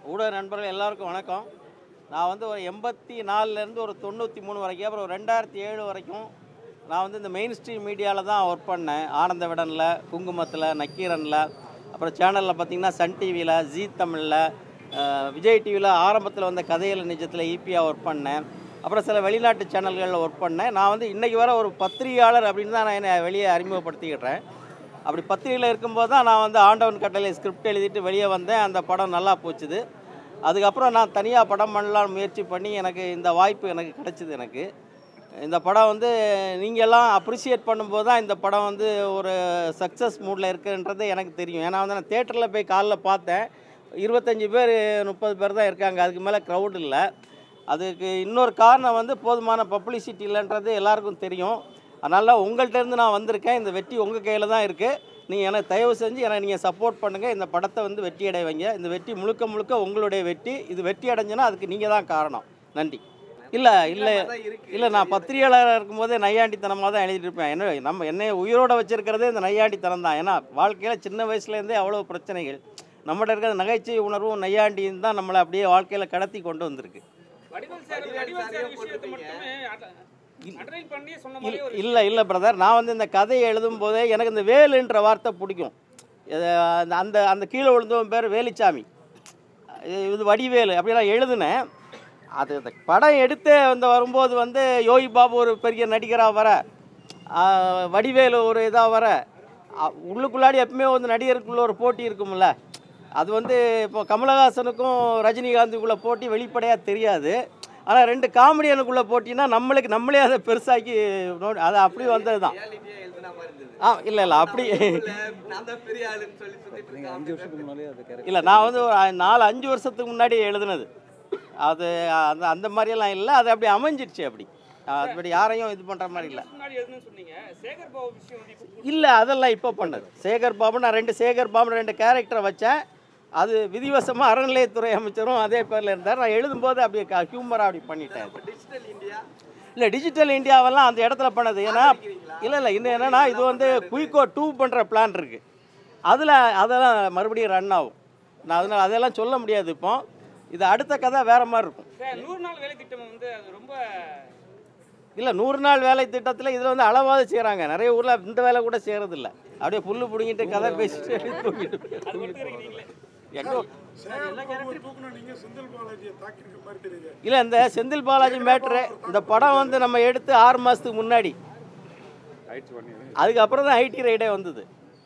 ஊடக நண்பர்கள் எல்லாருக்கும் வணக்கம் நான் வந்து ஒரு எண்பத்தி நாலுலேருந்து ஒரு தொண்ணூற்றி மூணு வரைக்கும் அப்புறம் ஒரு ரெண்டாயிரத்தி ஏழு வரைக்கும் நான் வந்து இந்த மெயின் ஸ்ட்ரீம் மீடியாவில் தான் ஒர்க் பண்ணேன் ஆனந்த விடனில் குங்குமத்தில் நக்கீரனில் அப்புறம் சேனலில் பார்த்தீங்கன்னா சன் டிவியில் ஜீ தமிழில் விஜய் டிவியில் ஆரம்பத்தில் வந்த கதையில் நிஜத்தில் ஈபியாக ஒர்க் பண்ணேன் அப்புறம் சில வெளிநாட்டு சேனல்களில் ஒர்க் பண்ணேன் நான் வந்து இன்றைக்கி வர ஒரு பத்திரிகையாளர் அப்படின்னு தான் நான் என்னை வெளியே அறிமுகப்படுத்திக்கிட்டேன் அப்படி பத்திரிகையில் இருக்கும்போது தான் நான் வந்து ஆண்டவன் கட்டளை ஸ்கிரிப்ட் எழுதிட்டு வெளியே வந்தேன் அந்த படம் நல்லா போச்சுது அதுக்கப்புறம் நான் தனியாக படம் பண்ணலாம்னு முயற்சி பண்ணி எனக்கு இந்த வாய்ப்பு எனக்கு கிடைச்சிது எனக்கு இந்த படம் வந்து நீங்கள் எல்லாம் அப்ரிஷியேட் பண்ணும்போது தான் இந்த படம் வந்து ஒரு சக்ஸஸ் மூடில் இருக்குன்றது எனக்கு தெரியும் ஏன்னா வந்து நான் தேட்டரில் போய் காலைல பார்த்தேன் இருபத்தஞ்சி பேர் முப்பது பேர் தான் இருக்காங்க அதுக்கு மேலே க்ரௌட் இல்லை அதுக்கு இன்னொரு காரணம் வந்து போதுமான பப்ளிசிட்டி இல்லைன்றது எல்லாருக்கும் தெரியும் அதனால் உங்கள்கிட்ட இருந்து நான் வந்திருக்கேன் இந்த வெற்றி உங்கள் கையில் தான் இருக்குது நீங்கள் எனக்கு தயவு செஞ்சு எனக்கு நீங்கள் சப்போர்ட் பண்ணுங்கள் இந்த படத்தை வந்து வெற்றி அடைய வைங்க இந்த வெற்றி முழுக்க முழுக்க உங்களுடைய வெற்றி இது வெற்றி அடைஞ்சுன்னா அதுக்கு நீங்கள் தான் காரணம் நன்றி இல்லை இல்லை இல்லை நான் பத்திரிகையாளராக இருக்கும்போதே நையாண்டித்தனமாக தான் எழுதிட்டு இருப்பேன் என்ன நம்ம என்னை உயிரோட வச்சிருக்கிறதே இந்த நையாண்டித்தனம் தான் ஏன்னா வாழ்க்கையில் சின்ன வயசுலேருந்தே அவ்வளோ பிரச்சனைகள் நம்மகிட்ட இருக்கிற நகைச்சுவை உணர்வும் நையாண்டியும் தான் நம்மளை அப்படியே வாழ்க்கையில் கடத்தி கொண்டு வந்திருக்கு வடிவேல் சார் வடிவேல் சார் விஷயத்தை மட்டுமே அட்ரைன் பண்ணி சொன்ன மாதிரி ஒரு இல்லை இல்லை பிரதர் நான் வந்து இந்த கதையை எழுதும் போதே எனக்கு இந்த வேலுன்ற வார்த்தை பிடிக்கும் இது அந்த- அந்த அந்த கீழே விழுந்தவன் பேர் வேலுச்சாமி இது இது வடிவேலு அப்படிலாம் எழுதுனேன் அது அந்த படம் எடுத்து வந்து வரும்போது வந்து யோகி பாபு ஒரு பெரிய நடிகராக வர ஆ, வடிவேலு ஒரு இதாக வர அ, உள்ளுக்குள்ளாடி எப்பவுமே வந்து நடிகருக்குள்ள ஒரு போட்டி இருக்கும்ல அது வந்து இப்போ கமலஹாசனுக்கும் ரஜினிகாந்துக்குள்ள போட்டி வெளிப்படையாக தெரியாது ஆனால் ரெண்டு காமெடியனுக்குள்ள போட்டினா நம்மளுக்கு நம்மளே அதை பெருசாக்கி நோட் அது அப்படி வந்தது தான் ரியாலிட்டியா எழுதுன மாதிரி இருந்தது ஆ இல்லை இல்லை அப்படி இல்ல, நான் தான் பெரிய ஆளுன்னு சொல்லி சுத்திட்டு நீங்கள் இருக்கான் அஞ்சு வருஷத்துக்கு முன்னாலே அது கேரக்டர் இல்லை நான் வந்து ஒரு அ- நாலு அஞ்சு வருஷத்துக்கு முன்னாடி எழுதுனது அது அந்த அந்த மாதிரியெல்லாம் இல்லை அது அப்படி அமைஞ்சிடுச்சு அப்படி அதுபடி யாரையும் இது பண்ணுற மாதிரி இல்லை முன்னாடி எழுதுன்னு சொன்னீங்க சேகர் பாபு விஷயம் வந்து இப்போ இல்லை அதெல்லாம் இப்போ பண்ணது சேகர் பாபு நான் ரெண்டு சேகர் பாபு ரெண்டு கேரக்டரை வச்சேன் அது விதிவசமாக அறநிலையத்துறை அமைச்சரும் அதே பேரில் இருந்தார் நான் எழுதும்போது அப்படி ஹியூமராக அப்படி பண்ணிட்டேன் அது. டிஜிட்டல் இந்தியா இல்லை டிஜிட்டல் இந்தியாவெல்லாம் அந்த இடத்துல பண்ணது ஏன்னா இல்லை இல்லை இன்னும் என்னென்னா இது வந்து குயிக்கோ டூ பண்ணுற பிளான் இருக்குது அதில் அதெல்லாம் மறுபடியும் ரன் ஆகும் நான் அதனால் அதெல்லாம் சொல்ல முடியாது இப்போ இது அடுத்த கதை வேறு மாதிரி இருக்கும் சார் நூறு நாள் வேலை திட்டம் வந்து அது ரொம்ப இல்லை நூறு நாள் வேலை திட்டத்தில் இதில் வந்து அளவாவது செய்கிறாங்க நிறைய ஊரில் இந்த வேலை கூட செய்கிறது இல்லை அப்படியே புல்லு பிடுங்கிட்டு கதை பேசிட்டு தூங்கிட்டு அது கொடுத்துருக்கீங்க நீங்களே எங்கே தூக்கணும் நீங்க செந்தில் பாலாஜியை தாக்கியிருக்க மாதிரி தெரியுது இல்லை இந்த செந்தில் பாலாஜி மேட்ரு இந்த படம் வந்து நம்ம எடுத்து ஆறு மாதத்துக்கு முன்னாடி அதுக்கப்புறம் தான் ஐடி ரைடே வந்தது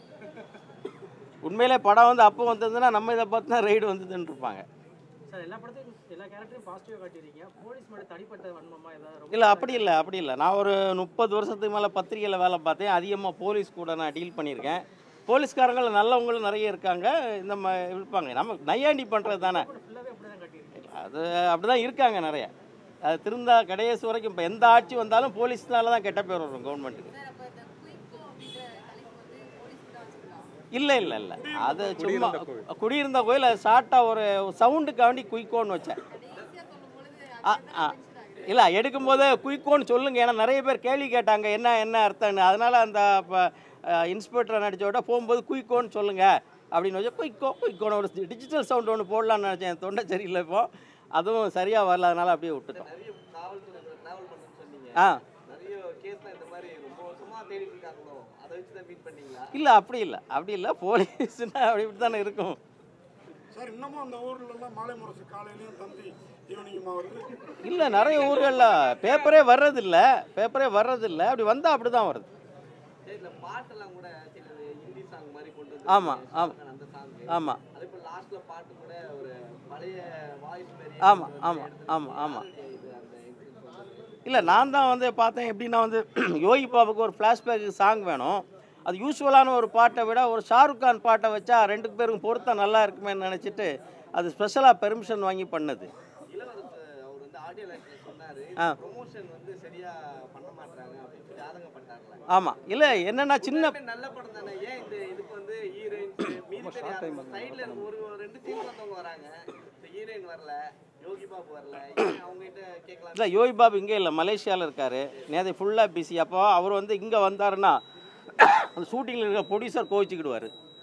உண்மையிலே படம் வந்து அப்போ வந்ததுன்னா நம்ம இதை பார்த்து தான் ரைடு வந்ததுன்னு இருப்பாங்க சார் எல்லா படத்தையும் எல்லா கேரக்டரையும் பாசிட்டிவாக காட்டியிருக்கீங்க போலீஸ் மேலே தனிப்பட்ட வன்மமா ஏதாவது ரொம்ப இல்லை அப்படி இல்லை அப்படி இல்லை நான் ஒரு முப்பது வருஷத்துக்கு மேலே பத்திரிகையில் வேலை பார்த்தேன் அதிகமாக போலீஸ் கூட நான் டீல் பண்ணியிருக்கேன் போலீஸ்காரங்கள் நல்லவங்களும் நிறைய இருக்காங்க இந்த ம இருப்பாங்க நம்ம நையாண்டி பண்ணுறது தானே ஃபுல்லாகவே அப்படி தான் காட்டியிருக்கீங்க அது அப்படி தான் இருக்காங்க நிறைய அது திருந்தா கடைசி வரைக்கும் இப்போ எந்த ஆட்சி வந்தாலும் போலீஸ்னால தான் கெட்ட பேர் வரும் கவர்மெண்ட்டுக்கு இல்லை இல்லை இல்லை அது சும்மா குடியிருந்த கோயில் அது ஷார்ட்டாக ஒரு சவுண்டுக்காண்டி குயிக்கோன்னு வச்சேன் ஆ ஆ இல்லை எடுக்கும்போது குயிக்கோன்னு சொல்லுங்க ஏன்னா நிறைய பேர் கேள்வி கேட்டாங்க என்ன என்ன அர்த்தம்னு அதனால் அந்த இப்போ இன்ஸ்பெக்டர் நடிச்ச விட போகும்போது குயிக்கோன்னு சொல்லுங்க அப்படின்னு வச்சு குயிக்கோ குயிக்கோன்னு ஒரு டிஜிட்டல் சவுண்ட் ஒன்று போடலான்னு நினச்சேன் தொண்டை சரியில்லை இப்போ அதுவும் சரியாக வரல அதனால் அப்படியே விட்டுட்டோம் நிறைய காவல்துறை டிராவல் பண்ணுன்னு சொன்னீங்க ஆ நிறைய கேஸ்ல இந்த மாதிரி ரொம்ப வருஷமா தேடிட்டு இருக்காங்களோ அதை வச்சு தான் மீட் பண்ணீங்களா இல்லை அப்படி இல்லை அப்படி இல்லை போலீஸ்னா அப்படி இப்படி தானே இருக்கும் சார் இன்னமும் அந்த ஊர்ல எல்லாம் மாலை முரசு காலையிலயும் தந்தி ஈவினிங்குமா வருது இல்லை நிறைய ஊர்களில் பேப்பரே வர்றதில்ல பேப்பரே வர்றதில்ல அப்படி வந்தால் அப்படி தான் வருது சரி இந்த பாட்டெல்லாம் கூட சிலது ஹிந்தி சாங் மாதிரி கொண்டு வந்து ஆமா, ஆமா. அந்த சாங் ஆமாம் அதே போல லாஸ்ட்ல பாட்டு கூட ஒரு பழைய வாய்ஸ் மாதிரி ஆமா, ஆமா, ஆமா, ஆமா. இது அந்த influence வந்தது. இல்லை நான் தான் வந்து பார்த்தேன் எப்படின்னா வந்து யோகி பாபுக்கு ஒரு ஃப்ளாஷ்பேக் சாங் வேணும் அது யூஸ்வலான ஒரு பாட்டை விட ஒரு ஷாருக் கான் பாட்டை வச்சா ரெண்டு பேருக்கும் பொருத்தம் நல்லா இருக்குமேன்னு நினச்சிட்டு அது ஸ்பெஷலாக பெர்மிஷன் வாங்கி பண்ணது இளவரசு அவர் வந்து ஆடியோ லைஃப்ல சொன்னாரு ஆ. ப்ரொமோஷன் வந்து சரியா பண்ண மாட்டாங்க அப்படின்னு சொல்லி ஆதங்கப்பட்டார்ல ஆமாம் இல்லை என்னென்னா சின்ன எல்லாமே நல்ல படம் தானே ஏன் இந்த இதுக்கு வந்து ஹீரோயின்ஸ் மீதி சைடுல ஒரு ஒரு ரெண்டு சீன் வந்தவங்க வராங்க இந்த ஹீரோயின் வரல யோகி பாபு வரல ஏன் அவங்க கிட்ட கேட்கலாம் இல்லை யோகி பாபு இங்கே இல்லை மலேசியாவில் இருக்கார் நேற்று ஃபுல்லாக பிஸி அப்போ அவர் வந்து இங்கே வந்தாருன்னா அந்த ஷூட்டிங்கில் இருக்க ப்ரொடியூசர் கோவிச்சுக்கிடுவார்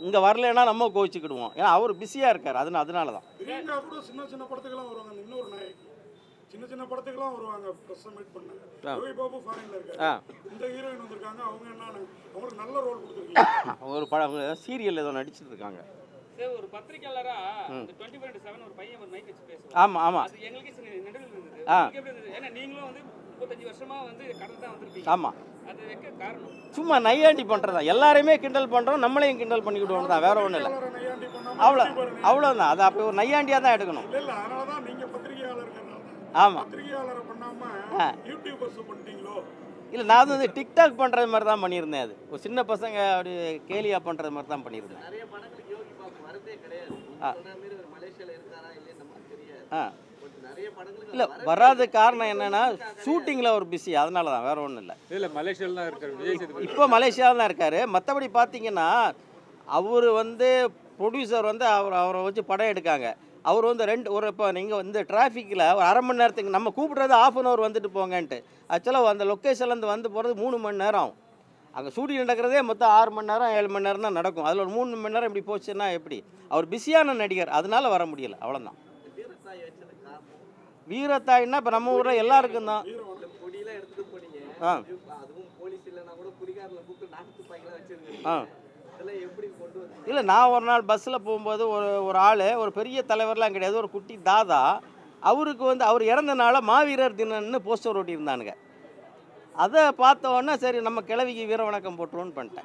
இங்கே வரலைன்னா நம்ம கோவிச்சுக்கிடுவோம் ஏன்னா அவர் பிஸியாக இருக்கார் அதனால அதனால தான் பிரியங்கா கூட சின்ன சின்ன படத்துக்கெல்லாம் வருவாங்க அந்த இன்னொரு நாயகி சின்ன சின்ன படத்துக்கெல்லாம் வருவாங்க ப்ரெஸ் மீட் பண்ணாங்க ஆ. யோகி பாபு ஃபாரின்ல ஆ. இருக்காரு இந்த ஹீரோயின் வந்திருக்காங்க அவங்க என்னன்னு அவங்களுக்கு நல்ல ரோல் கொடுத்துருக்கீங்க ஒரு படம் சீரியல் ஏதோ நடிச்சிட்டு இருக்காங்க சார் ஒரு பத்திரிக்கையாளரா இந்த டுவெண்ட்டி ஃபோர் செவன் ஒரு பையன் ஒரு மைக் வச்சு பேசுவான் ஆமாம் ஆமாம் அது எங்களுக்கே சில நடுவில் இருந்தது ஆ. உங்களுக்கு எப்படி இருந்தது ஏன்னா நீங்களும் வந்து முப்பத்தஞ்சு வருஷமா வந்து கடந்து தான் வந்திருப்பீங்க ஆமாம் அது வைக்க காரணம் சும்மா நையாண்டி பண்ணுறதா எல்லாரையுமே கிண்டல் பண்ணுறோம் நம்மளையும் கிண்டல் பண்ணிக்கிடுவோம் தான் வேற ஒன்றும் இல்லை பத்திரிகையாளரை நையாண்டி பண்ணாம அவ்வளோ யூடியூபர் நை- அவ்வளோதான் அது அப்போ ஒரு நையாண்டியாக தான் எடுக்கணும் இல்ல இல்ல அதனால தான் நீங்க பத்திரிகையாளர் இருக்கிறனால ஆமாம் பத்திரிகையாளரை பண்ணாம ஆ. யூடியூபர்ஸ் பண்ணிட்டீங்களோ இல்லை நான் வந்து டிக்டாக் பண்ணுறது மாதிரி தான் பண்ணியிருந்தேன் அது ஒரு சின்ன பசங்க அப்படி கேலியாக பண்ணுறது மாதிரி தான் பண்ணியிருந்தேன் நிறைய படங்களுக்கு யோகி பாபு வரதே கிடையாது ஆ. சொல்ற மாதிரி ஒரு மலேசியால இருக்காரா இல்லைன்னு நமக்கு தெரியாது ஆ பட் நிறைய படங்களுக்கு இல்லை வரவே வராத காரணம் என்னன்னா ஷூட்டிங்கில் ஒரு பிஸி அதனால தான் வேற ஒன்றும் இல்லை இல்ல மலேசியால தான் இருக்காரு விஜய் சேதுபதி இப்போ மலேசியாவில் தான் இருக்கார் மற்றபடி பார்த்தீங்கன்னா அவர் வந்து ப்ரொடியூசர் வந்து அவர் அவரை வச்சு படம் எடுக்காங்க அவர் வந்து ரெண்டு ஒரு இப்போ நீங்கள் வந்து டிராஃபிக்கில் ஒரு அரை மணி நேரத்துக்கு நம்ம கூப்பிட்றது ஆஃப் அன் ஹவர் வந்துட்டு போங்கன்ட்டு ஆக்சுவலாக அந்த லொக்கேஷன்லேருந்து வந்து போகிறது மூணு மணி நேரம் ஆகும் அங்கே ஷூட்டிங் நடக்கிறதே மொத்தம் ஆறு மணி நேரம் ஏழு மணி நேரம் தான் நடக்கும் அதில் ஒரு மூணு மணி நேரம் இப்படி போச்சுன்னா எப்படி அவர் பிஸியான நடிகர் அதனால வர முடியல அவ்வளோதான் வீரத்தாய் வச்சது காரணம் வீரத்தாய்னா இப்போ நம்ம ஊரில் எல்லாருக்கும் தான் இந்த பொடியெல்லாம் எடுத்துட்டு போனீங்க ஆ. அதுவும் போலீஸ் இல்லைன்னா கூட குடிகாரில் கூப்பிட்டு நாட்டு துப்பாக்கிலாம் ஆ வச்சிருக்கீங்க இதெல்லாம் எப்படி கொண்டு வந்து இல்லை நான் ஒரு நாள் பஸ்ஸில் போகும்போது ஒரு ஒரு ஆள் ஒரு பெரிய தலைவர்லாம் கிடையாது ஒரு குட்டி தாதா அவருக்கு வந்து அவர் இறந்தனால மாவீரர் தினம்னு போஸ்டர் ஓட்டியிருந்தானுங்க அதை பார்த்த உடனே சரி நம்ம கிழவிக்கு வீர வணக்கம் போட்டுருவோன்னு பண்ணிட்டேன்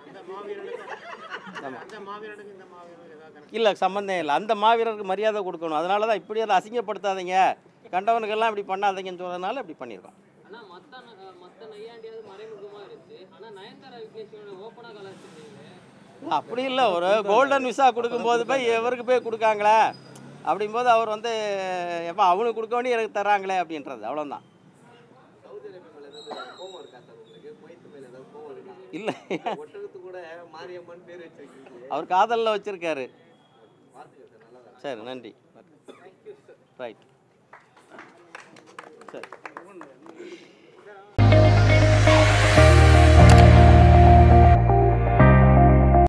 இல்லை சம்மந்தம் இல்லை அந்த மாவீரருக்கு மரியாதை கொடுக்கணும் அதனால தான் இப்படி அதை அசிங்கப்படுத்தாதீங்க கண்டவனுக்கெல்லாம் இப்படி பண்ணாதீங்கன்னு சொல்றதுனால இப்படி பண்ணியிருக்கோம் ஆனா மத்த ந- மத்த நையாண்டியாவது மறைமுகமா இருந்துச்சு ஆனா நயன்தாரா விக்னேஷோட ஓப்பனா கலாச்சிருந்தீங்க அப்படி இல்லை ஒரு கோல்டன் விசா கொடுக்கும்போது போய் இவருக்கு போய் கொடுக்காங்களே அப்படிங்கும்போது அவர் வந்து எப்போ அவனுக்கு கொடுக்க வேண்டிய எனக்கு தராங்களே அப்படின்றது அவ்வளோதான் சவுதி அரேபியா மேல ஏதாவது கோவம் இருக்கா சார் உங்களுக்கு குவைத்து மேல ஏதாவது கோவம் இருக்கா இல்லை ஒட்டகத்து கூட மாரியம்மன் பேர் வச்சிருக்கீங்க அவர் காதலில் வச்சுருக்காரு பார்த்துக்க சார் நல்லா சரி நன்றி ரைட் சரி